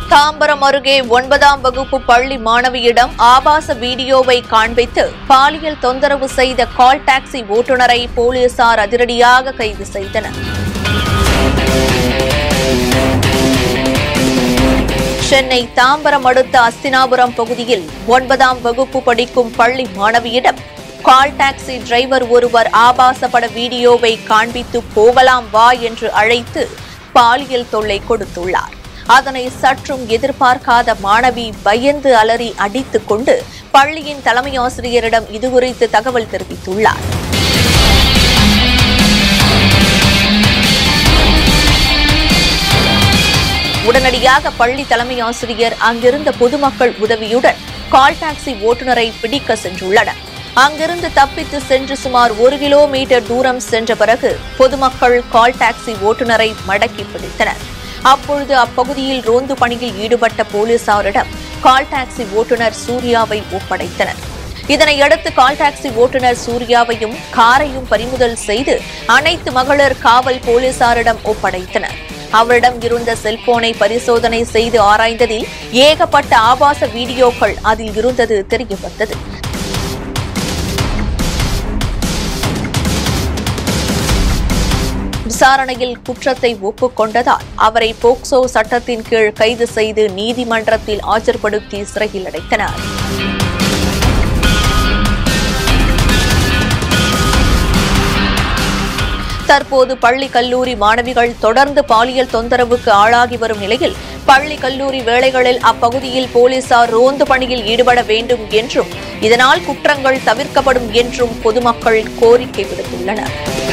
தாம்பரம் அருகே ஒன்பதாம் வகுப்பு பள்ளி மாணவியிடம் ஆபாச வீடியோவை காண்பித்து பாலியல் தொந்தரவு செய்த கால் டாக்ஸி ஓட்டுநரை போலீசார் அதிரடியாக கைது செய்தனர் சென்னை தாம்பரம் அடுத்த அஸ்தினாபுரம் பகுதியில் ஒன்பதாம் வகுப்பு படிக்கும் பள்ளி மாணவியிடம் கால் டாக்ஸி டிரைவர் ஒருவர் ஆபாச பட வீடியோவை காண்பித்து போகலாம் வா என்று அழைத்து பாலியல் தொல்லை கொடுத்துள்ளார் அதனை சற்றும் எதிர்பார்க்காத மாணவி பயந்து அலறி அடித்துக் கொண்டு பள்ளியின் தலைமை ஆசிரியரிடம் இதுகுறித்து தகவல் தெரிவித்துள்ளார் உடனடியாக பள்ளி தலைமை ஆசிரியர் அங்கிருந்த பொதுமக்கள் உதவியுடன் கால் டாக்ஸி ஓட்டுநரை பிடிக்க சென்றுள்ளனர் அங்கிருந்து தப்பித்து சென்று சுமார் ஒரு கிலோமீட்டர் தூரம் சென்ற பிறகு பொதுமக்கள் கால் டாக்ஸி ஓட்டுநரை மடக்கி பிடித்தனர் அப்பொழுது அப்பகுதியில் ரோந்து பணியில் ஈடுபட்ட போலீசாரிடம் கால் டாக்ஸி ஓட்டுநர் சூர்யாவை ஒப்படைத்தனர் இதனையடுத்து கால் டாக்ஸி ஓட்டுநர் சூர்யாவையும் காரையும் பறிமுதல் செய்து அனைத்து மகளிர் காவல் போலீசாரிடம் ஒப்படைத்தனர் அவரிடம் இருந்த செல்போனை பரிசோதனை செய்து ஆராய்ந்ததில் ஏகப்பட்ட ஆபாச வீடியோக்கள் அதில் இருந்தது தெரியவந்தது விசாரணையில் குற்றத்தை ஒப்புக்கொண்டதால் அவரை போக்சோ சட்டத்தின் கீழ் கைது செய்து நீதிமன்றத்தில் ஆஜர்படுத்தி சிறையில் அடைத்தனர் தற்போது பள்ளி கல்லூரி மாணவிகள் தொடர்ந்து பாலியல் தொந்தரவுக்கு ஆளாகி வரும் நிலையில் பள்ளி கல்லூரி வேளைகளில் அப்பகுதியில் போலீசார் ரோந்து பணியில் ஈடுபட வேண்டும் என்றும் இதனால் குற்றங்கள் தவிர்க்கப்படும் என்றும் பொதுமக்கள் கோரிக்கை விடுத்துள்ளனர்